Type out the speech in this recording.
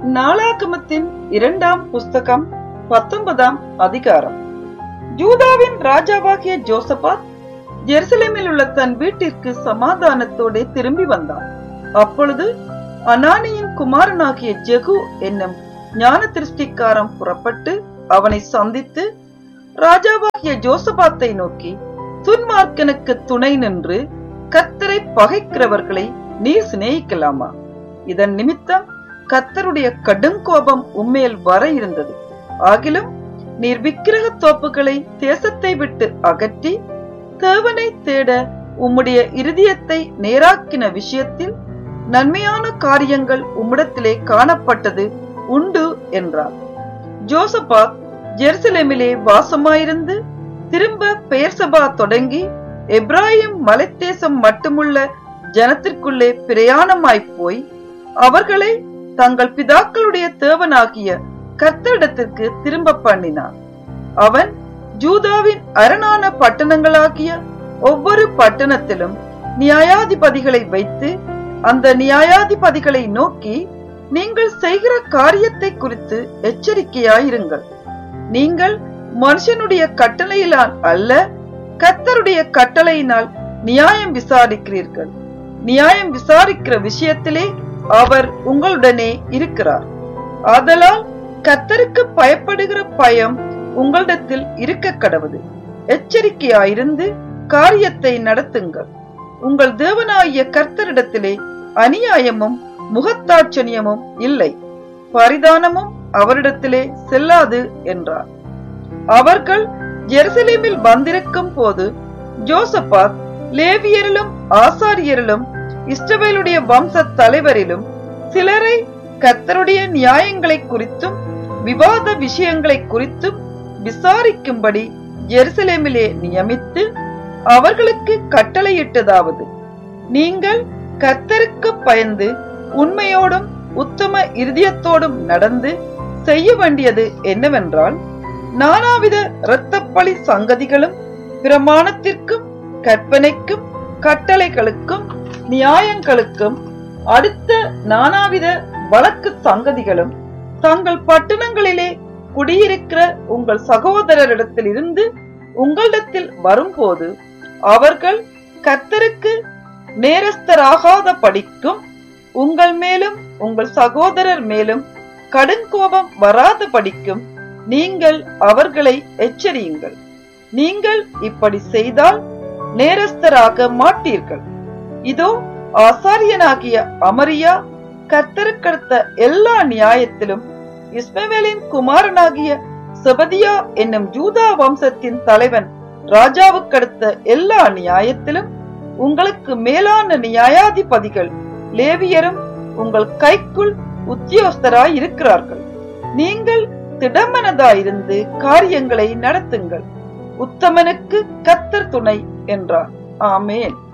நாளாகமத்தின் இரண்டாம் புஸ்தகம் பத்தொன்பதாம் அதிகாரம் யூதாவின் ராஜாவாகிய ஜோசபாத் ஜெருசலேமில் உள்ள தன் வீட்டிற்கு சமாதானத்தோடு திரும்பி வந்தான் அப்பொழுது அனானியின் குமாரனாகிய ஜெகு என்னும் ஞான திருஷ்டிக்காரன் புறப்பட்டு அவனை சந்தித்து ராஜாவாகிய ஜோசபாத்தை நோக்கி துன்மார்க்கனுக்கு துணை நின்று கத்தரை பகைக்கிறவர்களை நீர் சிநேகிக்கலாமா இதன் நிமித்தம் கத்தருடைய கடுங்கோபம் உம்மேல் வர இருந்தது ஆகிலும் நீர் விக்கிரக தோப்புகளை தேசத்தை விட்டு அகற்றி தேவனை தேட உம்முடைய இருதயத்தை நேராக்கின விஷயத்தில் நன்மையான காரியங்கள் உம்மிடத்திலே காணப்பட்டது உண்டு என்றார் ஜோசபாத் ஜெருசலேமிலே வாசமாயிருந்து திரும்ப பெயர்சபா தொடங்கி எப்ராஹிம் மலைத்தேசம் மட்டுமுள்ள ஜனத்திற்குள்ளே பிரயாணமாய்ப் போய் அவர்களை தங்கள் பிதாக்களுடைய தேவனாகிய கர்த்தரிடத்திற்கு திரும்ப பண்ணினான் அவன் ஜூதாவின் அரணான பட்டணங்களாகிய ஒவ்வொரு பட்டணத்திலும் நியாயாதிபதிகளை வைத்து அந்த நியாயாதிபதிகளை நோக்கி நீங்கள் செய்கிற காரியத்தை குறித்து எச்சரிக்கையாயிருங்கள் நீங்கள் மனுஷனுடைய கட்டளையினால் அல்ல கத்தருடைய கட்டளையினால் நியாயம் விசாரிக்கிறீர்கள் நியாயம் விசாரிக்கிற விஷயத்திலே அவர் உங்களுடனே இருக்கிறார் ஆதலால் கத்தருக்கு பயப்படுகிற பயம் உங்களிடத்தில் இருக்க கடவுது எச்சரிக்கையாயிருந்து காரியத்தை நடத்துங்கள் உங்கள் தேவனாகிய கர்த்தரிடத்திலே அநியாயமும் முகத்தாட்சணியமும் இல்லை பரிதானமும் அவரிடத்திலே செல்லாது என்றார் அவர்கள் ஜெருசலேமில் வந்திருக்கும் போது ஜோசபாத் லேவியரிலும் ஆசாரியரிலும் இஸ்ரவேலுடைய வம்ச தலைவரிலும் சிலரை கத்தருடைய நியாயங்களை குறித்தும் விவாத விஷயங்களை குறித்தும் விசாரிக்கும்படி ஜெருசலேமிலே நியமித்து அவர்களுக்கு கட்டளையிட்டதாவது நீங்கள் கத்தருக்கு பயந்து உண்மையோடும் உத்தம இருதயத்தோடும் நடந்து செய்ய வேண்டியது என்னவென்றால் நானாவித இரத்தப்பழி சங்கதிகளும் பிரமாணத்திற்கும் கற்பனைக்கும் கட்டளைகளுக்கும் நியாயங்களுக்கும் அடுத்த நானாவித வழக்கு சங்கதிகளும் தங்கள் பட்டணங்களிலே குடியிருக்கிற உங்கள் சகோதரரிடத்தில் இருந்து உங்களிடத்தில் வரும்போது அவர்கள் கத்தருக்கு நேரஸ்தராகாத படிக்கும் உங்கள் மேலும் உங்கள் சகோதரர் மேலும் கடுங்கோபம் வராத படிக்கும் நீங்கள் அவர்களை எச்சரியுங்கள் நீங்கள் இப்படி செய்தால் நேரஸ்தராக மாட்டீர்கள் இதோ ஆசாரியனாகிய அமரியா கத்தருக்கடுத்த எல்லா நியாயத்திலும் இஸ்மவேலின் குமாரனாகிய செபதியா என்னும் ஜூதா வம்சத்தின் தலைவன் ராஜாவுக்கடுத்த எல்லா நியாயத்திலும் உங்களுக்கு மேலான நியாயாதிபதிகள் லேவியரும் உங்கள் கைக்குள் உத்தியோஸ்தராய் இருக்கிறார்கள் நீங்கள் திடமனதாயிருந்து காரியங்களை நடத்துங்கள் உத்தமனுக்கு கத்தர் துணை என்றார் ஆமேன்